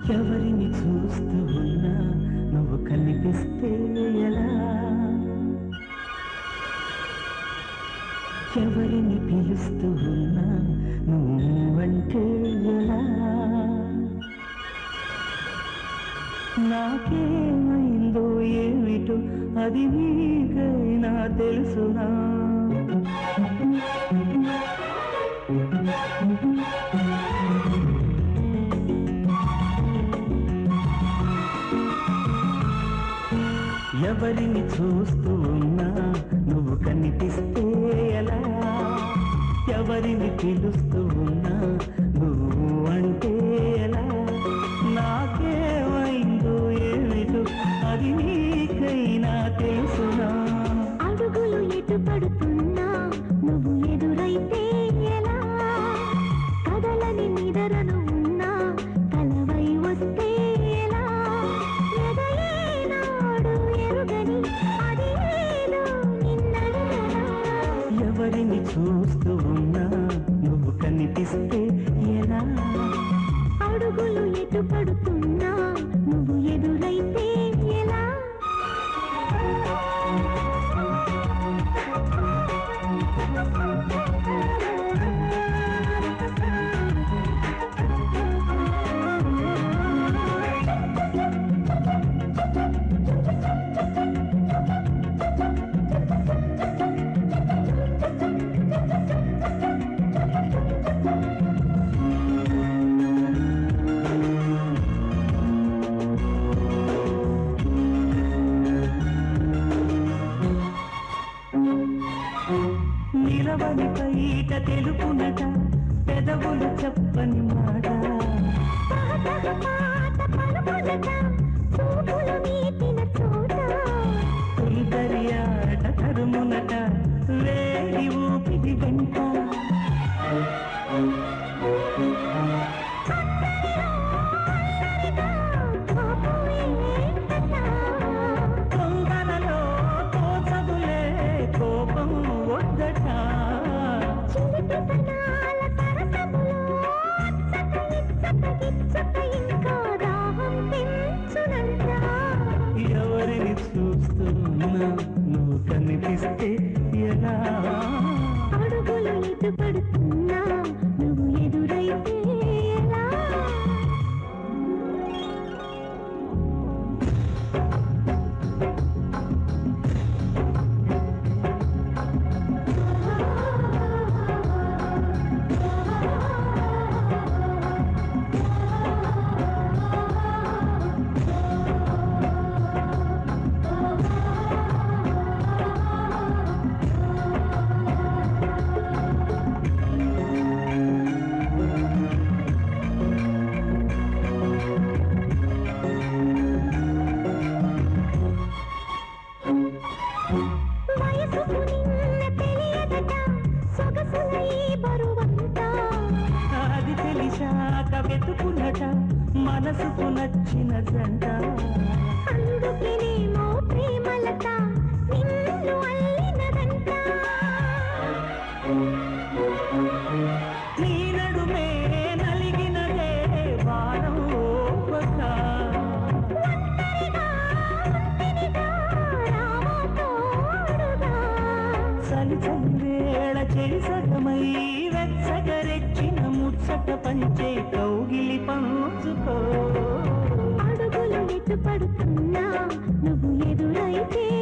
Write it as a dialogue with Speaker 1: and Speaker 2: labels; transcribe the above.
Speaker 1: ఎవరిని చూస్తూ ఉన్నా నువ్వు కనిపిస్తే ఎలా ఎవరిని పిలుస్తూ ఉన్నా నువ్వంటే ఎలా నాకేమైందో ఏమిటో అది నీకైనా తెలుసునా ఎవరిని చూస్తూ ఉన్నా నువ్వు కనిపిస్తే ఎలా ఎవరిని పిలుస్తూ ఉన్నా నువ్వు అంటే ఎలా నాకేమైందో ఏమిటో అది నీకైనా తెలుసునా
Speaker 2: అడుగులు ఎటు పడుతున్నా నువ్వు ఎదురైతే ఎలా కదలని నిదరను ఉన్నా కలవై వస్తే ఎలా ఎదయేనాడు ఎరుగని అది ఏదో నిన్నడుగనా
Speaker 1: ఎవరిని చూస్తూ ఉన్నా నువ్వు కనిపిస్తే ఎలా
Speaker 2: అడుగులు ఎటు పడుతున్నా నువ్వు ఎదురైతే ఎలా
Speaker 1: నిలవని బయట తెలుపునట పెదవులు చెప్పని మాట
Speaker 2: పాట పలుకులట చూపులు మీటిన చోట
Speaker 1: తొలితరి ఆట తరుమునట వేడి ఊపిరి వెంట తొందరలో తోచదులే కోపం వద్దట ఎవరిని చూస్తున్నా నువ్వు కనిపిస్తే ఎలా
Speaker 2: అడుగులు ఎటు పడుతున్నా నువ్వు ఎదురైతే ఎలా వయసుకు నిన్న తెలియదట సొగసుల ఈ బరువంతా
Speaker 1: అది తెలిసాక వెతుకునట మనసుకు నచ్చిన జంట
Speaker 2: అందుకేనేమో ప్రేమలత నిన్ను అల్లినదంట
Speaker 1: నీ నడుమే నలిగినదే వారం ఓపక
Speaker 2: ఒంటరిగా ఒంటినిగా రామో తోడుగా
Speaker 1: చలి చలి వేళ చెడి సగమై వెచ్చగరెచ్చిన ముచ్చట పంచే కౌగిలి పంచుకో
Speaker 2: అడుగులు ఎటు పడుతున్నా నువ్వు ఎదురైతే